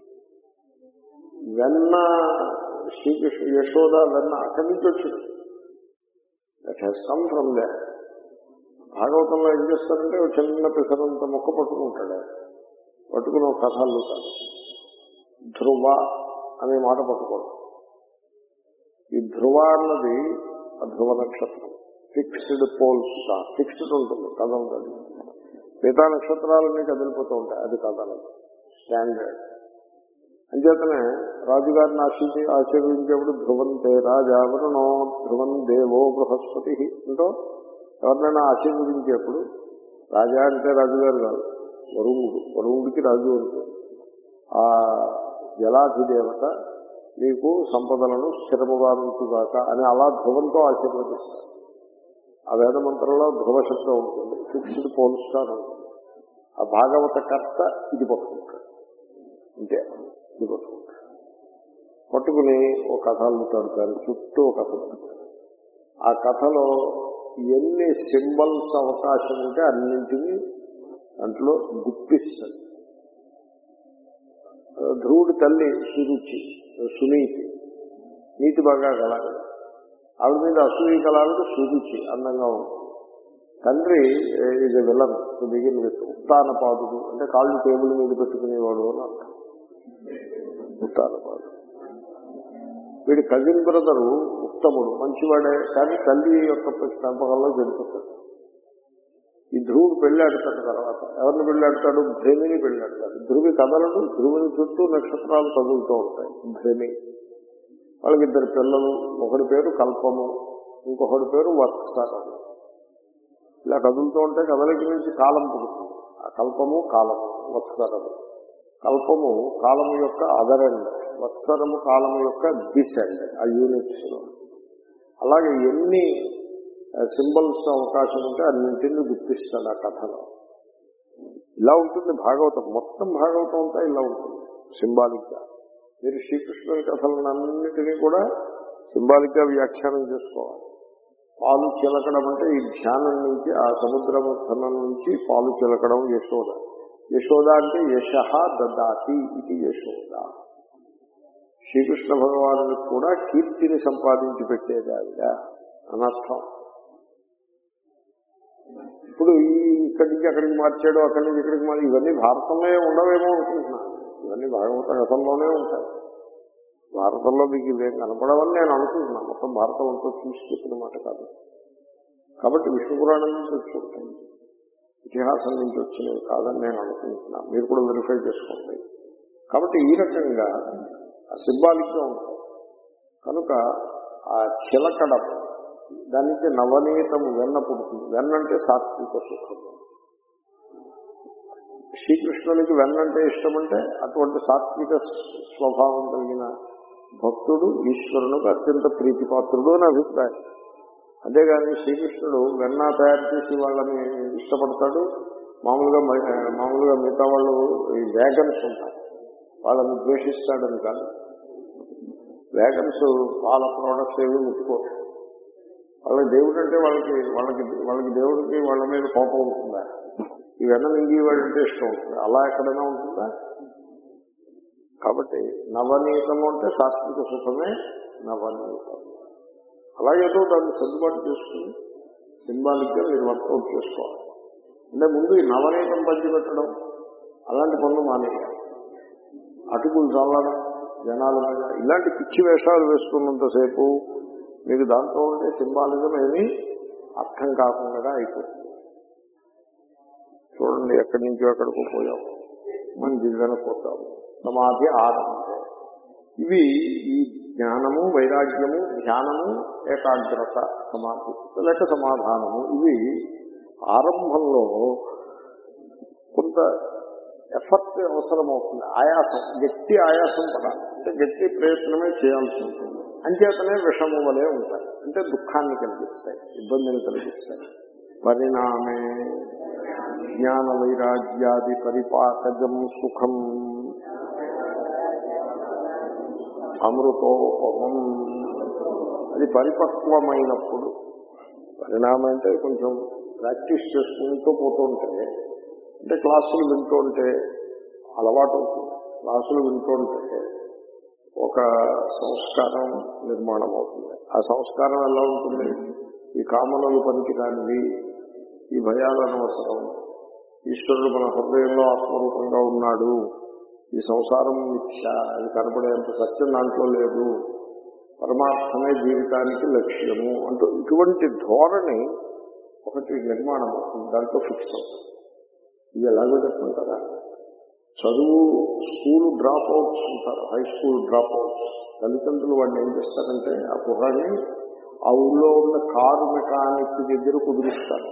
వెన్న శ్రీకృష్ణ యశోద వెన్న అక్కడి నుంచి వచ్చింది that has come from they భాగవతంలో ఏం చేస్తారంటే ఒక చిన్న పిసరంత మొక్క పట్టుకుంటాడు ఆయన. పట్టుకుని ఒక కథ అల్లుతాడు ధ్రువ అనే మాట పట్టుకోడు ఈ ధ్రువ అన్నది ఆ ధ్రువ నక్షత్రం ఫిక్స్డ్ పోల్స్ ఫిక్స్డ్ ఉంటుంది కదలదు మిగతా నక్షత్రాలన్నీ కదిలిపోతూ ఉంటాయి అది కదలదు స్టాండర్డ్ అంచేతనే రాజుగారిని ఆశీర్వి ఆశీర్వించేప్పుడు ధ్రువంతే రాజావరణో ధ్రువం దేవో బృహస్పతి అంటూ ఎవరినైనా ఆశీర్వదించేప్పుడు రాజా అంటే రాజుగారు కాదు వరుణుడు వరుణుడికి రాజు ఉంటుంది ఆ జలాధిదేవత మీకు సంపదలను స్థిరముగా ఉంచుగాక అని అలా ధ్రువంతో ఆశీర్వదిస్తారు ఆ వేద మంత్రంలో ధ్రువ శబ్దం ఉంటుంది ఫిక్స్డ్ పోల్ స్టార్ ఉంటుంది ఆ భాగవత కర్త ఇది పట్టుకుంటాడు అంతే ఇది పట్టుకుంటాడు పట్టుకుని ఒక కథ అల్లుతాడు దాని చుట్టూ ఒక కథ పెడతాడు. ఆ కథలో ఎన్ని సింబల్స్ అవకాశం ఉంటే అన్నింటినీ దాంట్లో గుప్పిస్తాడు ధ్రువుడి తల్లి సురుచి సునీతి నీతి బాగా కలాలి ఆవిడ మీద అసూయి కలావిడ సురుచి అందంగా ఉంటుంది తండ్రి ఇది విలన్ టు బిగిన్ విత్ ఉత్తానపాదుడు అంటే కాళ్ళు టేబుల్ మీద పెట్టుకునేవాడు అని అర్థం ఉత్తానపాదుడు వీడి కజిన్ బ్రదరు ఉత్తముడు మంచివాడే కానీ తల్లి యొక్క పెంపకంలో జరుగుతాడు ఈ ధ్రువుడు పెళ్ళాడతాడు తర్వాత ఎవరిని పెళ్ళాడతాడు భ్రమిని పెళ్ళాడతాడు ధ్రువి కదలడు ధ్రువుని చుట్టూ నక్షత్రాలు కదులుతూ ఉంటాయి భ్రమి వాళ్ళకి ఇద్దరు పిల్లలు ఒకడి పేరు కల్పము ఇంకొకటి పేరు వత్సరము ఇలా కదులుతూ ఉంటే కదలికి నుంచి కాలం పుడుతుంది ఆ కల్పము కాలము వత్సరము కల్పము కాలము యొక్క అదరండ్ వత్సరము కాలము యొక్క డిసెండ్ ఆ యూనిట్స్ లో అలాగే ఎన్ని సింబల్స్ అవకాశం ఉంటే అన్నింటినీ గుర్తిస్తాడు ఆ కథలో ఇలా ఉంటుంది భాగవతం మొత్తం భాగవతం అంతా ఇలా ఉంటుంది సింబాలిక్ గా మీరు శ్రీకృష్ణుని కథలన్నింటినీ కూడా సింబాలిక్ గా వ్యాఖ్యానం చేసుకోవాలి పాలు చిలకడం అంటే ఈ ధ్యానం నుంచి ఆ సముద్ర మథనం నుంచి పాలు చిలకడం యశోద యశోద అంటే యశ దదాతి ఇది యశోద శ్రీకృష్ణ భగవానుడికి కూడా కీర్తిని సంపాదించి పెట్టేది ఆవిడ అనర్థం ఇప్పుడు ఈ ఇక్కడి నుంచి అక్కడికి మార్చాడు అక్కడి నుంచి ఇక్కడికి మార్చి ఇవన్నీ భారతంలో ఉండవేమో అనుకుంటున్నాను ఇవన్నీ భాగవత కథల్లోనే ఉంటాయి భారతంలో మీకు ఇవేం కనపడవని నేను అనుకుంటున్నాను మొత్తం భారతం అంతా చూసి చెప్పిన మాట కాదు కాబట్టి విష్ణు పురాణం నుంచి వచ్చి ఉంటుంది ఇతిహాసం నుంచి వచ్చినవి కాదని నేను అనుకుంటున్నాను మీరు కూడా వెరిఫై చేసుకోండి కాబట్టి ఈ రకంగా సింబాలిక్ గా ఉంటుంది కనుక ఆ చిలకడం దాని నుంచి నవనీతము వెన్న పుడుతుంది వెన్న అంటే సాత్విక సుఖము శ్రీకృష్ణునికి వెన్న అంటే ఇష్టం అంటే అటువంటి సాత్విక స్వభావం కలిగిన భక్తుడు ఈశ్వరునికి అత్యంత ప్రీతిపాత్రుడు అని అభిప్రాయం అంతేగాని శ్రీకృష్ణుడు వెన్న తయారు చేసి వాళ్ళని ఇష్టపడతాడు మామూలుగా మ- మామూలుగా మిగతా వాళ్ళు ఈ వేగన్స్ ఉంటారు వాళ్ళని ద్వేషిస్తాడని కాదు వేగన్స్ పాల ప్రోడక్ట్స్ ఏవి ముట్టుకోరు వాళ్ళకి దేవుడు అంటే వాళ్ళకి వాళ్ళకి వాళ్ళకి దేవుడికి వాళ్ళ మీద కోపం ఉంటుందా ఈ వెన్న మింగేవాడు అంటే ఇష్టం ఉంటుంది అలా ఎక్కడైనా ఉంటుందా కాబట్టి నవనీతము అంటే సాత్విక సుఖమే నవనీతం అలాగేదో దాన్ని సర్దుబాటు చేసుకుని సింబాలిక్ గా మీరు వర్కౌట్ చేసుకోవాలి అంటే ముందు ఈ నవనీతం పంచి పెట్టడం అలాంటి పనులు మానేయాలి అటుకులు చల్లడం జనాల మీద ఇలాంటి పిచ్చి వేషాలు వేసుకున్నంతసేపు మీకు దాంట్లో ఉండే సింబాలిజం ఏమీ అర్థం కాకుండా అయిపోతుంది చూడండి ఎక్కడి నుంచో ఎక్కడికో పోయాం మనం దిగనపోతాము సమాధి ఆరంభం ఇవి ఈ జ్ఞానము వైరాగ్యము ధ్యానము ఏకాగ్రత సమాధి లేక సమాధానము ఇవి ఆరంభంలో కొంత ఎఫర్ట్ అవసరమవుతుంది ఆయాసం గట్టి ఆయాసం పడాలి అంటే గట్టి ప్రయత్నమే చేయాల్సి ఉంటుంది అంచేతనే విషము వలె ఉంటాయి అంటే దుఃఖాన్ని కలిగిస్తాయి ఇబ్బందిని కలిగిస్తాయి పరిణామే జ్ఞాన వైరాగ్యాది పరిపాకజం సుఖం అమృతోపమం అది పరిపక్వమైనప్పుడు పరిణామం అంటే కొంచెం ప్రాక్టీస్ చేసుకుంటూ పోతుంటే అంటే క్లాసులు వింటుంటే అలవాటు అవుతుంది క్లాసులు వింటుంటే ఒక సంస్కారం నిర్మాణం అవుతుంది ఆ సంస్కారం ఎలా ఉంటుంది ఈ కామనలు పనికిరానివి ఈ భయాలు అనవసరం ఈశ్వరుడు మన హృదయంలో ఆత్మరూపంగా ఉన్నాడు ఈ సంసారం మిథ్య అది కనపడేంత సత్యం దాంట్లో లేదు పరమాత్మనే జీవితానికి లక్ష్యము అంటూ ఇటువంటి ధోరణి ఒకటి నిర్మాణం అవుతుంది దాంట్లో ఫిక్స్ అవుతుంది ఇది ఎలాగో చెప్పమంటారా చదువు స్కూల్ డ్రాప్ అవుట్స్ ఉంటారు హై స్కూల్ డ్రాప్ అవుట్స్ తల్లిదండ్రులు వాడిని ఏం చేస్తారంటే ఆ కుర్రాన్ని ఆ ఊళ్ళో ఉన్న కారు మెకానిక్ దగ్గర కుదిరిస్తారు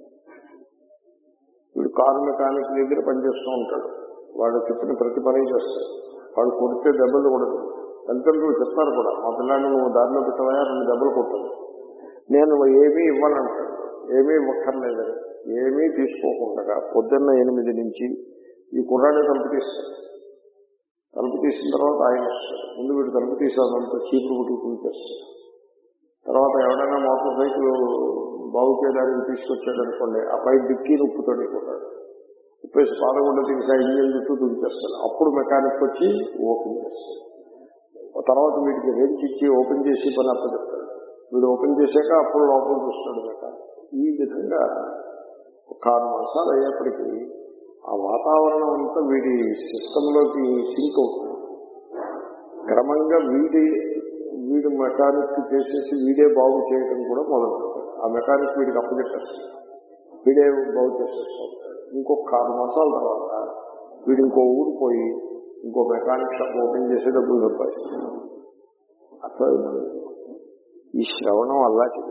వీడు కారు మెకానిక్ దగ్గర పనిచేస్తూ ఉంటాడు వాడు చెప్పిన ప్రతి పని చేస్తాడు వాడు కొడితే దెబ్బలు కొడదు తల్లిదండ్రులు చెప్తారు కూడా మా పిల్లాన్ని నువ్వు దారిలో పెట్టవయా రెండు దెబ్బలు కొట్టదు నేను ఏమీ ఇవ్వనంటాడు ఏమీ ఇవ్వక్కర్లేదని ఏమీ తీసుకోకుండా పొద్దున్న ఎనిమిది నుంచి ఈ కుర్రాడే తలుపు తీస్తాడు తలుపు తీసిన తర్వాత ఆయన వస్తాడు ముందు వీడు తలుపు తీసాదంతా చీపురు పుట్టుకుని చేస్తాడు తర్వాత ఎవడైనా మోటార్ సైకిల్ బాగు చేయడానికి తీసుకొచ్చాడు అనుకోండి ఆ పై డిక్కీ ఉప్పుతాడు కొట్టాడు ఉప్పేసి పాదగుండ తీసి ఆ ఇంజిన్ చుట్టూ దుంచేస్తాడు అప్పుడు మెకానిక్ వచ్చి ఓపెన్ చేస్తాడు తర్వాత వీటికి రెంచి ఇచ్చి ఓపెన్ చేసి పని అప్పచెప్తాడు వీడు ఓపెన్ చేశాక అప్పుడు లోపల చూస్తాడు మెకానిక్ ఈ విధంగా ఒక ఆరు మాసాలు అయ్యేప్పటికీ ఆ వాతావరణం అంతా వీడి సిస్టంలోకి సింక్ అవుతుంది క్రమంగా వీడి వీడు మెకానిక్ చేసేసి వీడే బాగు చేయడం కూడా మొదలు పెడతాడు ఆ మెకానిక్ వీడికి అప్పచెప్పేస్తాడు వీడే బాగు చేసేస్తాడు ఇంకొక ఆరు మాసాల తర్వాత వీడు ఇంకో ఊరు పోయి ఇంకో మెకానిక్ షాప్ ఓపెన్ చేసే డబ్బులు సంపాదిస్తాడు అట్లా ఈ శ్రవణం అలాంటిది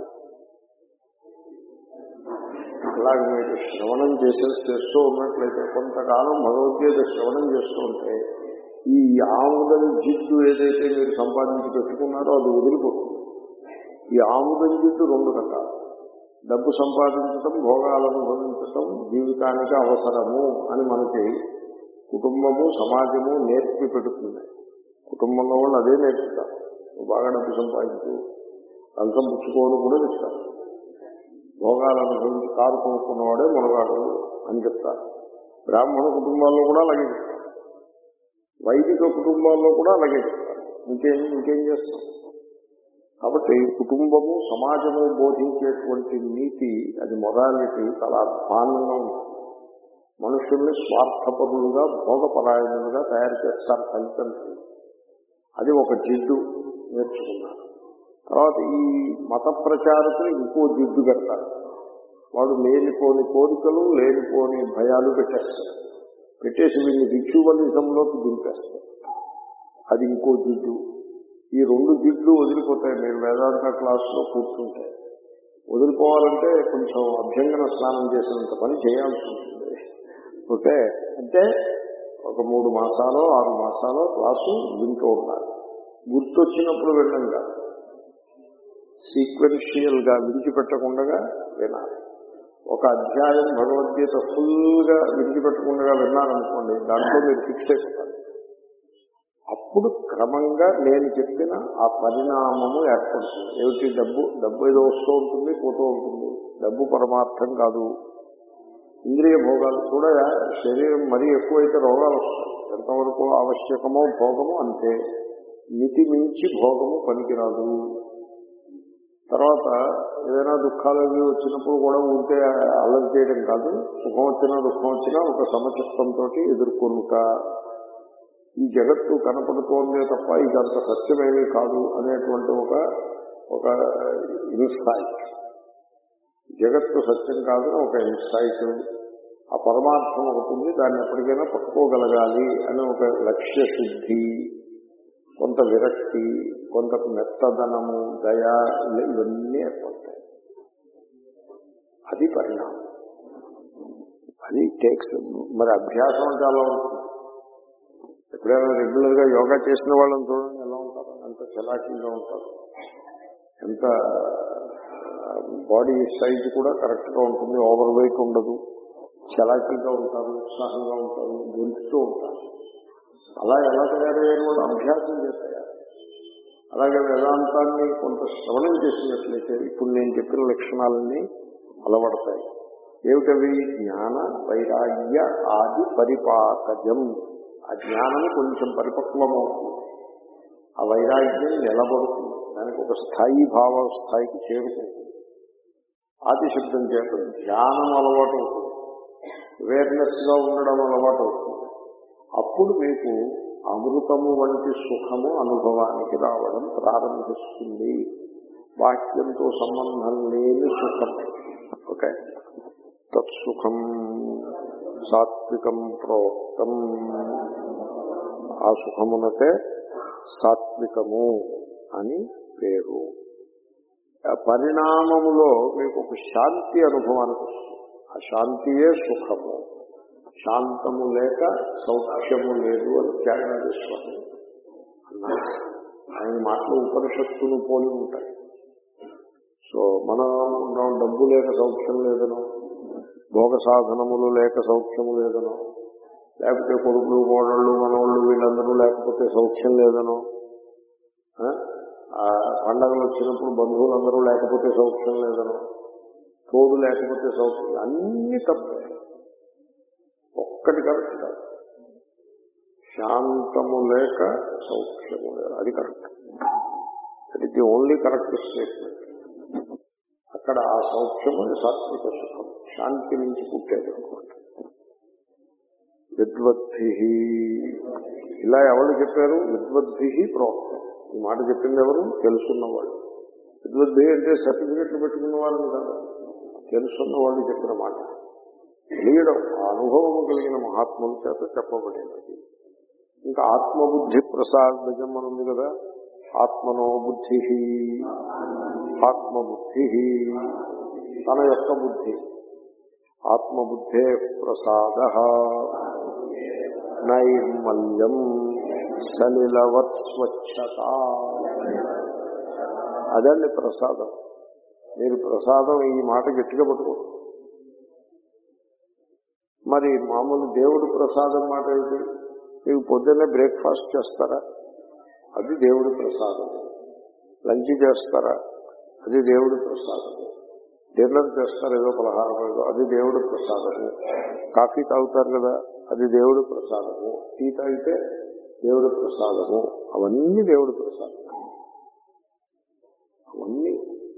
అలాగే మీరు శ్రవణం చేసే చేస్తూ ఉన్నట్లయితే కొంతకాలం భగవద్గీత శ్రవణం చేస్తూ ఉంటే ఈ ఆముదం జిడ్డు ఏదైతే మీరు సంపాదించి పెట్టుకున్నారో అది వదిలిపోతుంది ఈ ఆముదం జిడ్డు రెండు రకాలు డబ్బు సంపాదించటం భోగాలు అనుభవించటం జీవితానికి అవసరము అని మనకి కుటుంబము సమాజము నేర్పి పెడుతుంది కుటుంబంలో వాళ్ళు అదే నేర్పుతారు నువ్వు బాగా డబ్బు సంపాదించు లంచం పుచ్చుకోవడం కూడా చెప్తారు భోగాలు అనుభవించి కారు కొనుక్కున్నవాడే మునగాడు అని చెప్తారు బ్రాహ్మణ కుటుంబాల్లో కూడా అలాగే చెప్తారు వైదిక కుటుంబాల్లో కూడా అలాగే చెప్తారు ఇంకేం ఇంకేం చేస్తాం కాబట్టి కుటుంబము సమాజము బోధించేటువంటి నీతి అది మొరాలిటీ చాలా అధ్వానంగా ఉంటుంది మనుషుల్ని స్వార్థపరులుగా భోగపరాయణులుగా తయారు చేస్తారు తల్లిదండ్రులు అది ఒక జిడ్డు నేర్చుకున్నారు తర్వాత ఈ మత ప్రచారకులు ఇంకో జిడ్డు కడతారు వాడు లేనిపోని కోరికలు లేనిపోని భయాలు పెట్టేస్తారు పెట్టేసి వీళ్ళని రిచువలిజంలోకి దింపేస్తారు అది ఇంకో జిడ్డు ఈ రెండు జిడ్లు వదిలిపోతాయి మీరు వేదాంత క్లాసులో కూర్చుంటే వదిలిపోవాలంటే కొంచెం అభ్యంగన స్నానం చేసినంత పని చేయాల్సి ఉంటుంది ఓకే అంటే ఒక మూడు మాసాలు ఆరు మాసాలు క్లాసు వింటూ ఉండాలి గుర్తొచ్చినప్పుడు వెళ్ళం కాదు సీక్వెన్షియల్ గా విడిచిపెట్టకుండా వినాలి ఒక అధ్యాయం భగవద్గీత ఫుల్ గా విడిచిపెట్టకుండా విన్నారనుకోండి దాంట్లో మీరు ఫిక్స్ అయిపోతారు అప్పుడు క్రమంగా నేను చెప్పిన ఆ పరిణామము ఏర్పడుతుంది ఏమిటి డబ్బు డబ్బు ఏదో వస్తూ ఉంటుంది పోతూ ఉంటుంది డబ్బు పరమార్థం కాదు ఇంద్రియ భోగాలు కూడా శరీరం మరీ ఎక్కువైతే రోగాలు వస్తాయి ఎంతవరకు ఆవశ్యకమో భోగము అంతే మితి మించి భోగము పనికిరాదు తర్వాత ఏదైనా దుఃఖాలు అవి వచ్చినప్పుడు కూడా ఉంటే అల్లరి చేయడం కాదు సుఖం వచ్చినా దుఃఖం వచ్చినా ఒక సమచిత్తంతో ఎదుర్కొనుక ఈ జగత్తు కనపడుతోందే తప్ప ఇదంత సత్యమేమీ కాదు అనేటువంటి ఒక ఒక ఇన్సైట్ జగత్తు సత్యం కాదు ఒక ఇన్సైట్ ఆ పరమార్థం ఒకటి ఉంది దాన్ని ఎప్పటికైనా పట్టుకోగలగాలి అనే ఒక లక్ష్య శుద్ధి కొంత విరక్తి కొంత మెత్తదనము దయ ఇవన్నీ ఏర్పడతాయి అది పరిణామం అది టేక్స్ మరి అభ్యాసం అంటే అలా ఉంటుంది ఎప్పుడైనా రెగ్యులర్ గా యోగా చేసిన వాళ్ళని చూడండి ఎలా ఉంటారు ఎంత చలాకీగా ఉంటారు ఎంత బాడీ సైజ్ కూడా కరెక్ట్ గా ఉంటుంది ఓవర్ వెయిట్ ఉండదు చలాకీగా ఉంటారు ఉత్సాహంగా ఉంటారు గెలుస్తూ ఉంటారు అలా ఎలా తయారయ్యారు వాళ్ళు అభ్యాసం చేస్తారు అలాగే వేదాంతాన్ని కొంత శ్రవణం చేసినట్లయితే ఇప్పుడు నేను చెప్పిన లక్షణాలన్నీ అలవడతాయి ఏమిటవి జ్ఞాన వైరాగ్య ఆది పరిపాకజం ఆ జ్ఞానం కొంచెం పరిపక్వమవుతుంది ఆ వైరాగ్యం నిలబడుతుంది దానికి ఒక స్థాయి భావ స్థాయికి చేరుకుంటుంది ఆది శబ్దం చేత ధ్యానం అలవాటు అవుతుంది అవేర్నెస్ గా ఉండడం అలవాటు అవుతుంది అప్పుడు మీకు అమృతము వంటి సుఖము అనుభవానికి రావడం ప్రారంభిస్తుంది వాక్యంతో సంబంధం లేని సుఖం ఓకే తత్సుఖం సాత్వికం ప్రోక్తం ఆ సుఖమునకే సాత్వికము అని పేరు ఆ పరిణామములో మీకు ఒక శాంతి అనుభవానికి వస్తుంది ఆ శాంతియే సుఖము శాంతము లేక సౌఖ్యము లేదు అని త్యాగేశ్వరం అన్నారు ఆయన మాటలు ఉపనిషత్తులు పోలి ఉంటాయి సో మనం అనుకుంటాం డబ్బు లేక సౌఖ్యం లేదనో భోగ సాధనములు లేక సౌఖ్యము లేదనో లేకపోతే కొడుకులు కోడళ్ళు మనవాళ్ళు వీళ్ళందరూ లేకపోతే సౌఖ్యం లేదనో ఆ పండగలు వచ్చినప్పుడు బంధువులందరూ లేకపోతే సౌఖ్యం లేదనో తోడు లేకపోతే సౌఖ్యం అన్ని తప్పే ఒక్కటి కరెక్ట్ కాదు శాంతము లేక సౌఖ్యము లేదు అది correct that is the only correct statement అక్కడ ఆ సౌఖ్యము సాత్విక సుఖం శాంతి నుంచి పుట్టేది అనుకోండి విద్వద్భి ఇలా ఎవరు చెప్పారు విద్వద్భి ప్రోక్తం ఈ మాట చెప్పింది ఎవరు తెలుసున్న వాళ్ళు విద్వద్భి అంటే సర్టిఫికెట్లు పెట్టుకున్న వాళ్ళని కాదు తెలుసున్న వాళ్ళు చెప్పిన మాట తెలియడం ఆ అనుభవం కలిగిన మహాత్ముల చేత చెప్పబడినది ఇంకా ఆత్మబుద్ధి ప్రసాదజం అని ఉంది కదా ఆత్మనో బుద్ధి ఆత్మబుద్ధి తన యొక్క బుద్ధి ఆత్మబుద్ధే ప్రసాద నైర్మల్యం సలిలవత్ స్వచ్ఛత అదండి ప్రసాదం మీరు ప్రసాదం ఈ మాట గట్టిగా పట్టుకోండి మరి మామూలు దేవుడు ప్రసాదం మాట ఏమిటి మీకు పొద్దున్నే బ్రేక్ఫాస్ట్ చేస్తారా అది దేవుడి ప్రసాదం లంచ్ చేస్తారా అది దేవుడి ప్రసాదం డిన్నర్ చేస్తారు ఏదో పలహారం ఏదో అది దేవుడి ప్రసాదము కాఫీ తాగుతారు కదా అది దేవుడి ప్రసాదము టీ తాగితే దేవుడి ప్రసాదము అవన్నీ దేవుడి ప్రసాదం అవన్నీ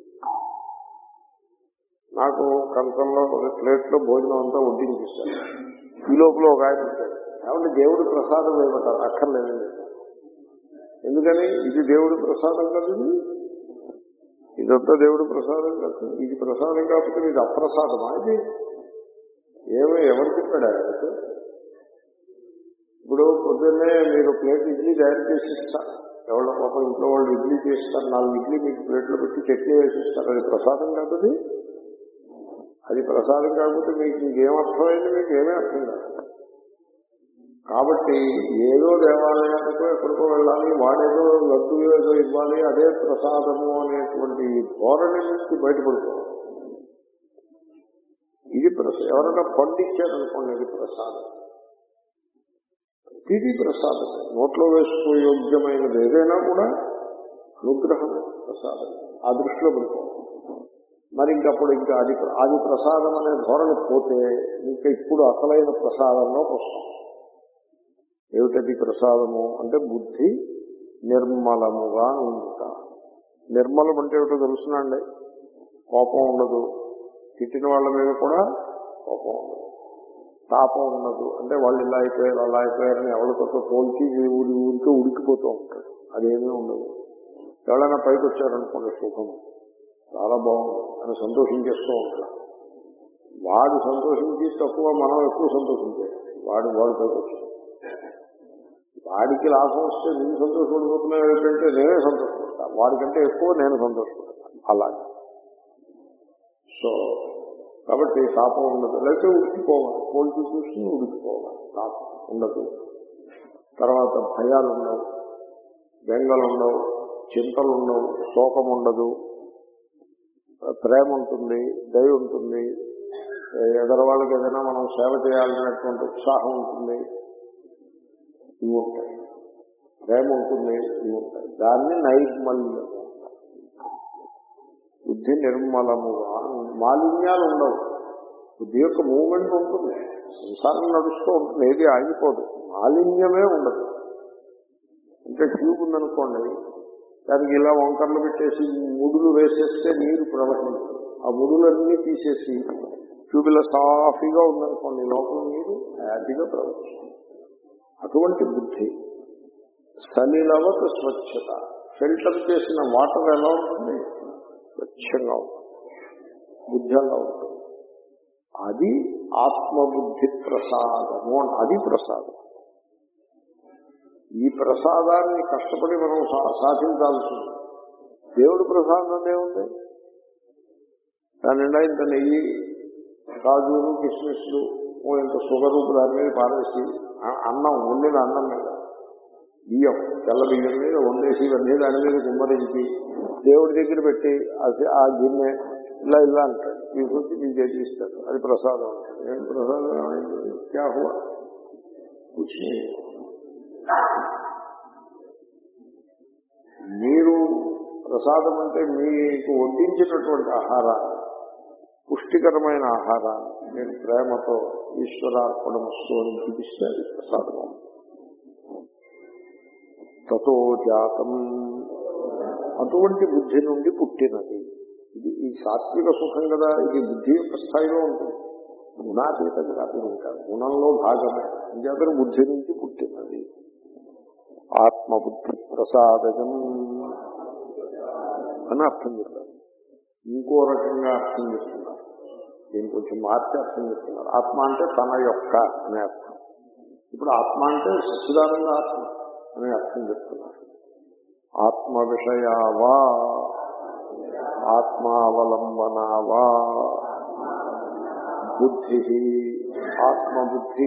నాకు కంచంలో ఒక ప్లేట్లో భోజనం అంతా వడ్డించేశారు ఈ లోపల ఒక ఆయన వచ్చాడు కాబట్టి దేవుడి ప్రసాదం ఏమంటారు అక్కర్లేదండి ఎందుకని ఇది దేవుడి ప్రసాదం కదా ఇది ఇదంతా దేవుడి ప్రసాదం కాదు ఇది ప్రసాదం కాకపోతే ఇది అప్రసాదమా ఇది ఏమో ఎవరు చెప్పాడు ఆయనకు ఇప్పుడు పొద్దున్నే మీరు ప్లేట్ ఇడ్లీ తయారు చేసి ఇస్తారు ఎవరి పాప ఇంట్లో వాళ్ళు ఇడ్లీ చేస్తారు నాలుగు ఇడ్లీ మీకు ప్లేట్లో పెట్టి చట్నీ వేసిస్తారు అది ప్రసాదం కాదు అది అది ప్రసాదం కాకపోతే మీకు ఇంకేం అర్థమైంది మీకు ఏమీ అర్థం కాదు కాబట్టి ఏదో దేవాలయానికో ఎక్కడికో వెళ్ళాలి వాడేదో లడ్డు ఏదో ఇవ్వాలి అదే ప్రసాదము అనేటువంటి ధోరణి నుంచి బయటపడుకోవాలి ఇది ప్రసాదం ఎవరైనా పండించారనుకోండి ఇది ప్రసాదం ఇది ప్రసాదం నోట్లో వేసుకో యోగ్యమైనది ఏదైనా కూడా అనుగ్రహం ప్రసాదం ఆ దృష్టిలో పడుకోవాలి మరి ఇంకప్పుడు ఇంకా అది అది ప్రసాదం అనే ధోరణి పోతే ఇంకా ఇప్పుడు అసలైన ప్రసాదంలోకి వస్తాం ఏమిటది ప్రసాదము అంటే బుద్ధి నిర్మలముగా ఉంటా నిర్మలం అంటే ఏమిటో తెలుసునండి కోపం ఉండదు తిట్టిన వాళ్ళ మీద కూడా కోపం ఉండదు తాపం ఉండదు అంటే వాళ్ళు ఇలా అయిపోయారు అలా అయిపోయారని ఎవరికొక పోల్చి ఊరి ఊరికి ఉడికిపోతూ ఉంటాడు అదేమీ ఉండదు ఎవరైనా పైకి వచ్చారనుకోండి సుఖం చాలా బాగుంది అని సంతోషించేస్తూ ఉంటాడు వాడు సంతోషించి తక్కువ మనం ఎక్కువ సంతోషించాడు వాడు వాడు పైకి వచ్చాడు వాడికి లాభం వస్తే నేను సంతోషపడిపోతున్నావు ఏంటంటే నేనే సంతోషపడతాను వాడికంటే ఎక్కువ నేను సంతోషపడతాను అలాగే సో కాబట్టి తాపం ఉండదు లేకపోతే ఉడికిపోవాలి పోల్చి చూసి ఉడికిపోవాలి తాపం ఉండదు తర్వాత భయాలు ఉండవు బెంగలు ఉండవు చింతలు ఉండవు శోకం ఉండదు ప్రేమ ఉంటుంది దయ ఉంటుంది ఎదరవాళ్ళకి ఏదైనా మనం సేవ చేయాలనేటువంటి ఉత్సాహం ఉంటుంది ఇవి ఉంటాయి ప్రేమ ఉంటుంది ఇవి ఉంటాయి దాన్ని నైర్మల్యం బుద్ధి నిర్మలముగా మాలిన్యాలు ఉండవు బుద్ధి యొక్క మూమెంట్ ఉంటుంది సంసారం నడుస్తూ ఉంటుంది ఏది ఆగిపోదు మాలిన్యమే ఉండదు అంటే ట్యూబ్ ఉందనుకోండి దానికి ఇలా వంకర్లు పెట్టేసి ముడులు వేసేస్తే నీరు ప్రవహించదు ఆ ముడులన్నీ తీసేసి ట్యూబ్ ఇలా సాఫీగా ఉందనుకోండి లోపల నీరు హ్యాపీగా ప్రవహిస్తుంది అటువంటి బుద్ధి సలిలవత స్వచ్ఛత ఫిల్టర్ చేసిన వాటర్ ఎలా ఉంటుంది స్వచ్ఛంగా ఉంటుంది బుద్ధి అలా ఉంటుంది అది ఆత్మబుద్ధి ప్రసాదము అని అది ప్రసాదం ఈ ప్రసాదాన్ని కష్టపడి మనం సా- సాధించాల్సింది దేవుడి ప్రసాదం ఏముంది దాని నిండా ఇంత నెయ్యి కాజులు కిస్మిస్లు ఓ ఇంత షుగర్ దాని మీద పారేసి ఆ- అన్నం వండిన అన్నం మీద బియ్యం తెల్ల బియ్యం మీద వండేసి ఇవన్నీ దాని మీద గుమ్మరించి దేవుడి దగ్గర పెట్టి ఆ సి- ఆ గిన్నె ఇలా ఇలా అంటాడు తీసుకొచ్చి మీ చేతి ఇస్తాడు అది ప్రసాదం అంటాడు ఏం ప్రసాదం ఏమైంది? క్యా హువా కుచ్ నహీ. మీరు ప్రసాదం అంటే మీకు వడ్డించినటువంటి ఆహారాన్ని పుష్టికరమైన ఆహారాన్ని నేను ప్రేమతో ఈశ్వరార్పణమస్తు అని చూపిస్తే అది ప్రసాదం అవుతుంది. తతో జాతం అటువంటి బుద్ధి నుండి పుట్టినది ఇది ఈ సాత్విక సుఖం కదా ఇది బుద్ధి యొక్క స్థాయిలో ఉంటుంది గుణాతీతం కాదు ఇంకా గుణంలో భాగమే ఇంకేతను బుద్ధి నుంచి పుట్టినది ఆత్మబుద్ధి ప్రసాదజం అని అర్థం చెప్పారు ఇంకో రకంగా అర్థం చేస్తున్నారు దీన్ని కొంచెం మార్చి అర్థం చేస్తున్నారు ఆత్మ అంటే తన యొక్క అనే అర్థం ఇప్పుడు ఆత్మ అంటే సచ్చిదానంద ఆత్మ అనే అర్థం చెప్తున్నారు ఆత్మ విషయావా ఆత్మావలంబనావా బుద్ధి ఆత్మబుద్ధి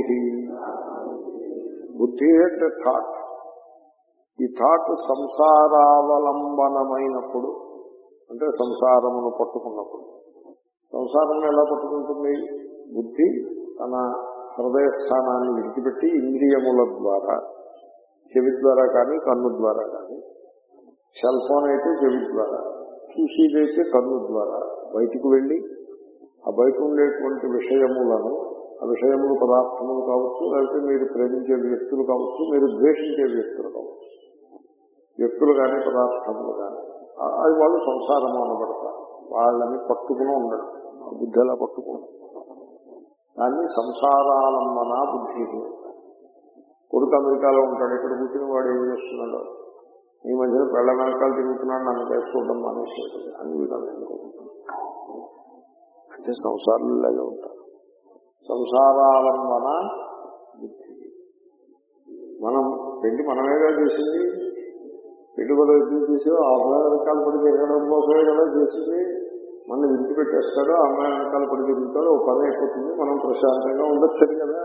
బుద్ధి అంటే థాట్ ఈ థాట్ సంసారావలంబనమైనప్పుడు అంటే సంసారమును పట్టుకున్నప్పుడు సంసారం ఎలా పట్టుకుంటుంది బుద్ధి తన హృదయ స్థానాన్ని విడిచిపెట్టి ఇంద్రియముల ద్వారా చెవి ద్వారా కానీ కన్ను ద్వారా కానీ సెల్ ఫోన్ అయితే చెవి ద్వారా చూసేదైతే కన్ను ద్వారా బయటికి వెళ్ళి ఆ బయట ఉండేటువంటి విషయములను ఆ విషయములు పదార్థములు కావచ్చు లేకపోతే మీరు ప్రేమించే వ్యక్తులు కావచ్చు మీరు ద్వేషించే వ్యక్తులు కావచ్చు వ్యక్తులు కానీ పదార్థములు కానీ ఆ- అది వాళ్ళు సంసారము అనబడతారు వాళ్ళని పట్టుకుని ఉండడం ఆ బుద్ధి అలా పట్టుకోవడం దాన్ని సంసారాలంబన బుద్ధి అంటారు. కొడుకు అమెరికాలో ఉంటాడు ఇక్కడ కూర్చుని వాడు ఏం చేస్తున్నాడు ఈ మధ్యన పెళ్ల వెనకాల తిరుగుతున్నాడు నన్ను చేసుకోవడం మానేసేది అని వీళ్ళు అనుకుంటున్నారు అంటే సంసారాలులాగే ఉంటారు సంసారాలంబన బుద్ధి మనం పెళ్లి మనమేగా చేసింది పెళ్లి కూడా ఎందుకు చేసి ఆ అమ్మాయి వెనకాల పడి తిరగడం కోసమే కదా చేసింది మన విడిచి పెట్టేస్తాడు ఆ అమ్మాయి వెనకాల పడి తిరుగుతాడు ఓ పని అయిపోతుంది మనం ప్రశాంతంగా ఉండొచ్చు కదా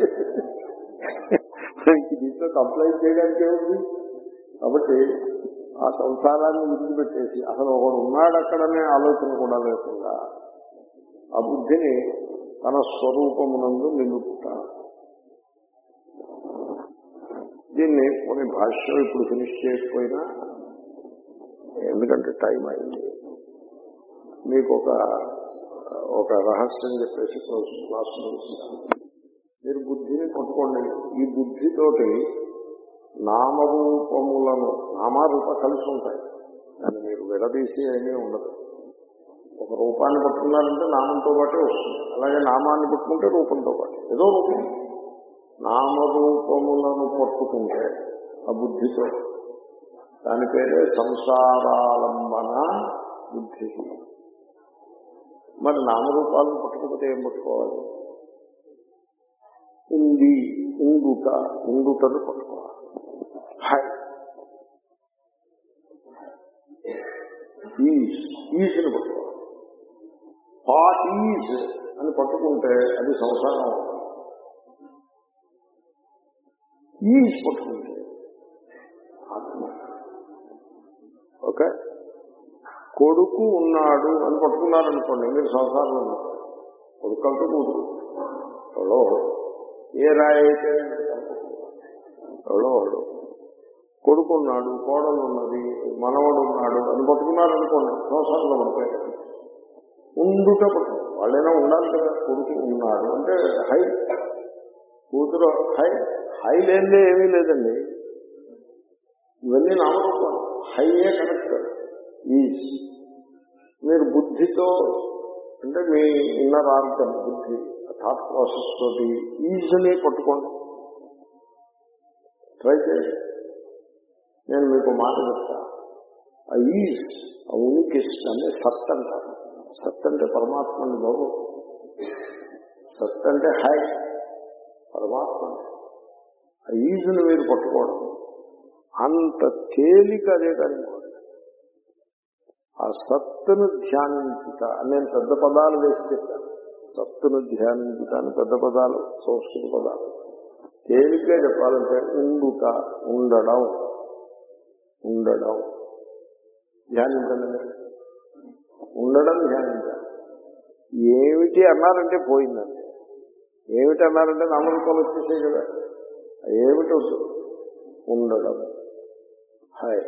మనకి దీంట్లో కంప్లైంట్ చేయడానికి ఏముంది కాబట్టి ఆ సంసారాన్ని విడిచిపెట్టేసి అసలు ఒకడు ఉన్నాడు అక్కడనే ఆలోచన కూడా లేకుండా ఆ బుద్ధిని తన స్వరూపమునందు నిలుపుట దీన్ని కొన్ని భాష్యం ఇప్పుడు ఫినిష్ చేయకపోయినా ఎందుకంటే టైం అయింది మీకు ఒక ఒక రహస్యం చెప్పేసి క్లాస్ క్లాస్ ముగిస్తాను. మీరు బుద్ధిని పట్టుకోండి ఈ బుద్ధితోటి నామరూపములను నామారూప కలిసి ఉంటాయి దాన్ని మీరు విడదీసి ఏమీ ఉండదు ఒక రూపాన్ని పట్టుకున్నారంటే నామంతో పాటే వస్తుంది అలాగే నామాన్ని పట్టుకుంటే రూపంతో పాటు ఏదో రూపం నామరూపములను పట్టుకుంటే ఆ బుద్ధితో దాని పేరే సంసారాలంబన బుద్ధి మరి నామరూపాలను పట్టుకోకపోతే ఏం పట్టుకోవాలి ఉంది ఉండుట ఉండుటను పట్టుకోవాలి హై ఈజ్ ఈజ్ని పట్టుకోవాలి వాట్ ఈజ్ అని పట్టుకుంటే అది సంసారం అవుతుంది ఈజ్ పట్టుకుంటే ఆత్మ ఓకే కొడుకు ఉన్నాడు అని పట్టుకున్నారనుకోండి మీరు సంసారంలో ఉన్నారు కొడుకు అంటే కూతురు ఎవడో ఏ రాయి అయితే ఎవడో వాడు కొడుకు ఉన్నాడు కోడలు ఉన్నది మనవడు ఉన్నాడు అని పట్టుకున్నారనుకోండి సంసారంలో పడిపోయారు ఉండుట పట్టు వాళ్ళైనా ఉండాలి కదా కొడుకు ఉన్నాడు అంటే హై కూతురు హై హై లేదే ఏమీ లేదండి ఇవన్నీ నామరూపాలు హైయే కరెక్ట్ ఈజ్ మీరు బుద్ధితో అంటే మీ ఇన్నర్ ఆర్గన్ బుద్ధి థాట్ ప్రాసెస్ తోటి ఈజీని పట్టుకోండి ట్రై చేయండి నేను మీకు మాట చెప్తా ఆ ఈజ్ ఆ ఉనికి అంటే సత్ అంటారు సత్ అంటే పరమాత్మని బాబు సత్ అంటే హై పరమాత్మ ఆ ఈజుని మీరు పట్టుకోవడం అంత తేలిక అదే కానీ ఆ సత్తును ధ్యానించుట అని నేను పెద్ద పదాలు వేసి చెప్పాను సత్తును ధ్యానించుట అని పెద్ద పదాలు సంస్కృత పదాలు తేలిగ్గా చెప్పాలంటే ఉండుట ఉండడం ఉండడం ధ్యానించండి ఉండడం ధ్యానించాలి ఏమిటి అన్నారంటే పోయిందండి ఏమిటి అన్నారంటే నామరూపాలు వచ్చేసాయి కదా ఏమిటి వద్దు ఉండడం హాయ్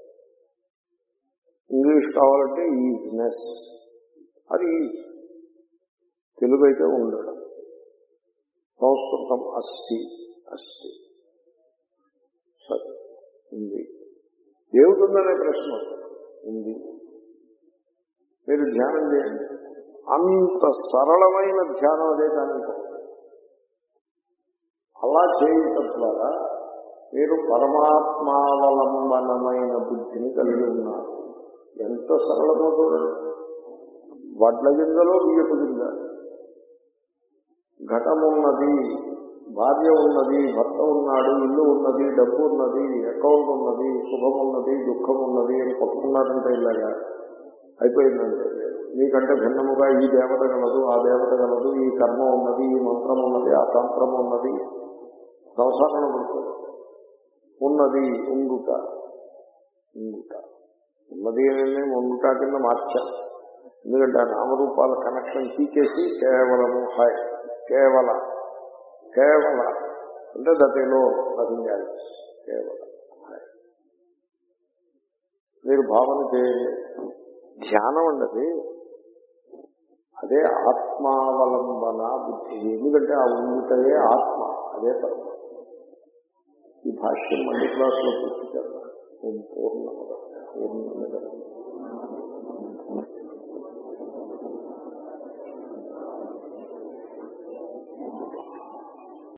ఇంగ్లీష్ కావాలంటే ఈజినెస్ అది ఈజ్ తెలుగు అయితే ఉండడం సంస్కృతం అస్థి అస్థి సత్ ఉంది ఏమిటిందనే ప్రశ్న ఉంది మీరు ధ్యానం చేయండి అంత సరళమైన ధ్యానం అదే కానీ అలా చేయటం ద్వారా మీరు పరమాత్మావలంబనమైన బుద్ధిని కలిగి ఉన్నారు ఎంత సరళమో చూడండి వడ్ల గింజలో బియ్యపు గింజ ఘటం ఉన్నది భార్య ఉన్నది భర్త ఉన్నాడు ఇల్లు ఉన్నది డబ్బు ఉన్నది అకౌంట్ ఉన్నది శుభం ఉన్నది దుఃఖం ఉన్నది అని పట్టుకున్నారంటే ఇలాగా అయిపోయిందంటే మీకంటే భిన్నముగా ఈ దేవత గలదు ఆ దేవత గలదు ఈ కర్మ ఉన్నది ఈ మంత్రం ఉన్నది ఆ తంత్రం ఉన్నది సంసారంలో పడుతుంది ఉన్నది ఉండుట ఉండుట ఉన్నది అని ఉండుట కింద మార్చాం ఎందుకంటే ఆ నామరూపాల కనెక్షన్ తీసేసి కేవలము హాయ్ కేవల కేవల అంటే దటిలో నథింగ్ ఎల్స్ కేవల హాయ్ మీరు భావన చేయండి ధ్యానం అన్నది అదే ఆత్మావలంబన బుద్ధి ఎందుకంటే ఆ ఉండుటయే ఆత్మ అదే పరమ ఈ భాష్యం మళ్ళీ క్లాసులో పూర్తి చేద్దాం పూర్ణ పూర్ణ